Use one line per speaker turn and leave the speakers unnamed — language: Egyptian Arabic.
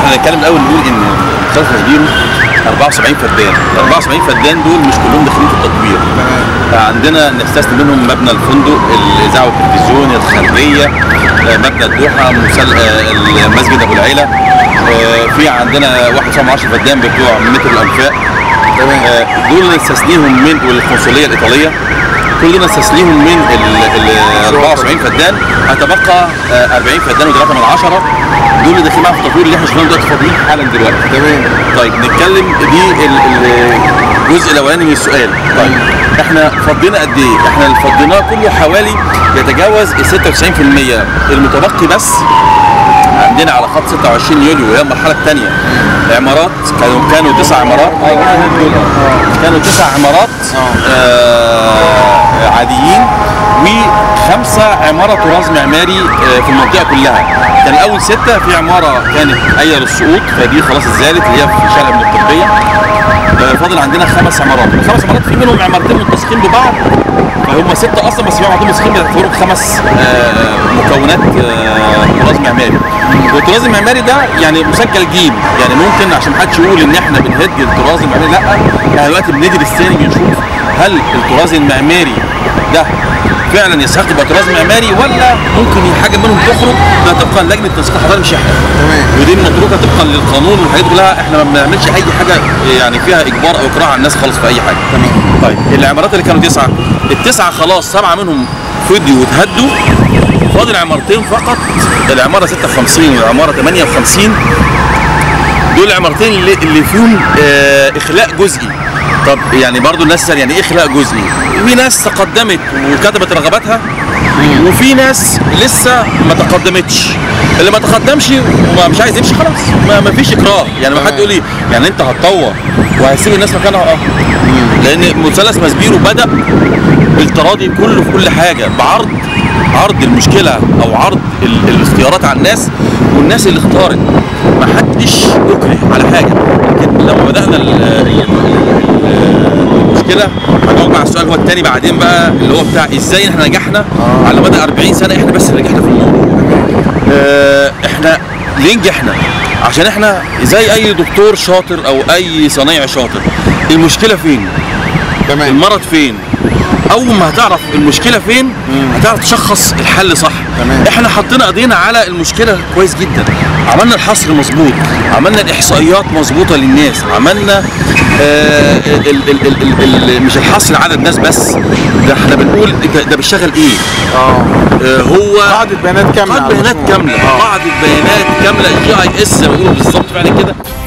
احنا هنتكلم الاول نقول ان مستشفى تدبيره 74 فدان ال 74 فدان دول مش كلهم داخلين في التطوير عندنا نستثني منهم مبنى الفندق الاذاعه والتلفزيون الخلفيه آه، مبنى الدوحه مسل... آه، المسجد ابو العيله آه، في عندنا 1.10 فدان بتوع متر الانفاق آه، دول نستثنيهم من والقنصليه الايطاليه كل دول نستثنيهم من ال ال 74 فدان هتبقى آه، 40 فدان و3 من 10 دول اللي داخلين معاهم في التطوير اللي احنا شغالين دلوقتي فاضيين حالا دلوقتي
تمام
طيب نتكلم دي ال- ال- الجزء الاولاني من السؤال طيب احنا فضينا قد ايه؟ احنا اللي فضيناه كله حوالي يتجاوز ال 96% المتبقي بس عندنا على خط 26 يوليو وهي المرحله الثانيه عمارات كانوا كانوا تسع عمارات كانوا تسع عمارات آه عاديين وخمسه عماره طراز معماري آه في المنطقه كلها كان اول سته في عماره كانت قايله للسقوط فدي خلاص اتزالت اللي هي في شارع ابن القطبيه آه فاضل عندنا خمس عمارات الخمس عمارات في منهم عمارتين متسقين ببعض فهم سته اصلا بس في عمارتين متسقين بيعتبروا خمس آه مكونات آه طراز معماري والطراز المعماري ده يعني مسجل جيم يعني ممكن عشان محدش يقول ان احنا بنهد الطراز المعماري لا احنا دلوقتي بندرس تاني بنشوف هل الطراز المعماري ده فعلا يستحق يبقى طراز معماري ولا ممكن حاجه منهم تخرج ده طبقا لجنه تنسيق الحضاره مش احنا
تمام.
ودي متروكه طبقا للقانون والحاجات دي كلها احنا ما بنعملش اي حاجه يعني فيها اجبار او اكراه على الناس خالص في اي حاجه
تمام.
طيب العمارات اللي كانوا تسعه التسعه خلاص سبعه منهم فضيوا واتهدوا فاضل عمارتين فقط العماره 56 والعماره 58 دول العمارتين اللي, اللي فيهم آه اخلاء جزئي طب يعني برضو الناس تسأل يعني ايه اخلاء جزئي في ناس تقدمت وكتبت رغباتها وفي ناس لسه ما تقدمتش اللي ما تقدمش ومش عايز يمشي خلاص ما, ما فيش اكراه يعني ما حد يقول لي يعني انت هتطور وهتسيب الناس مكانها اه لان مثلث مسبيرو بدا بالتراضي كله في كل حاجه بعرض عرض المشكله او عرض ال- الاختيارات على الناس والناس اللي اختارت ما حدش يكره على حاجه لكن لما بدانا ال- ال- ال- المشكله هنقعد مع السؤال هو الثاني بعدين بقى اللي هو بتاع ازاي احنا نجحنا على مدى 40 سنه احنا بس اللي نجحنا في الموضوع آه، احنا ليه نجحنا عشان احنا زي اي دكتور شاطر او اي صنايعي شاطر المشكله فين
تمام
المرض فين اول ما هتعرف المشكله فين هتعرف تشخص الحل صح
تمام.
احنا حطينا ايدينا على المشكله كويس جدا عملنا الحصر مظبوط عملنا الاحصائيات مظبوطه للناس عملنا آه ال ال ال ال ال مش الحصر عدد ناس بس ده احنا بنقول ده- ده بيشتغل ايه
اه
آه هو
قاعدة بيانات كاملة
قاعدة
على
بيانات
مشروع.
كامله
آه.
قاعده بيانات كامله جي اي اس زي ما بيقولوا بالظبط فعلا كده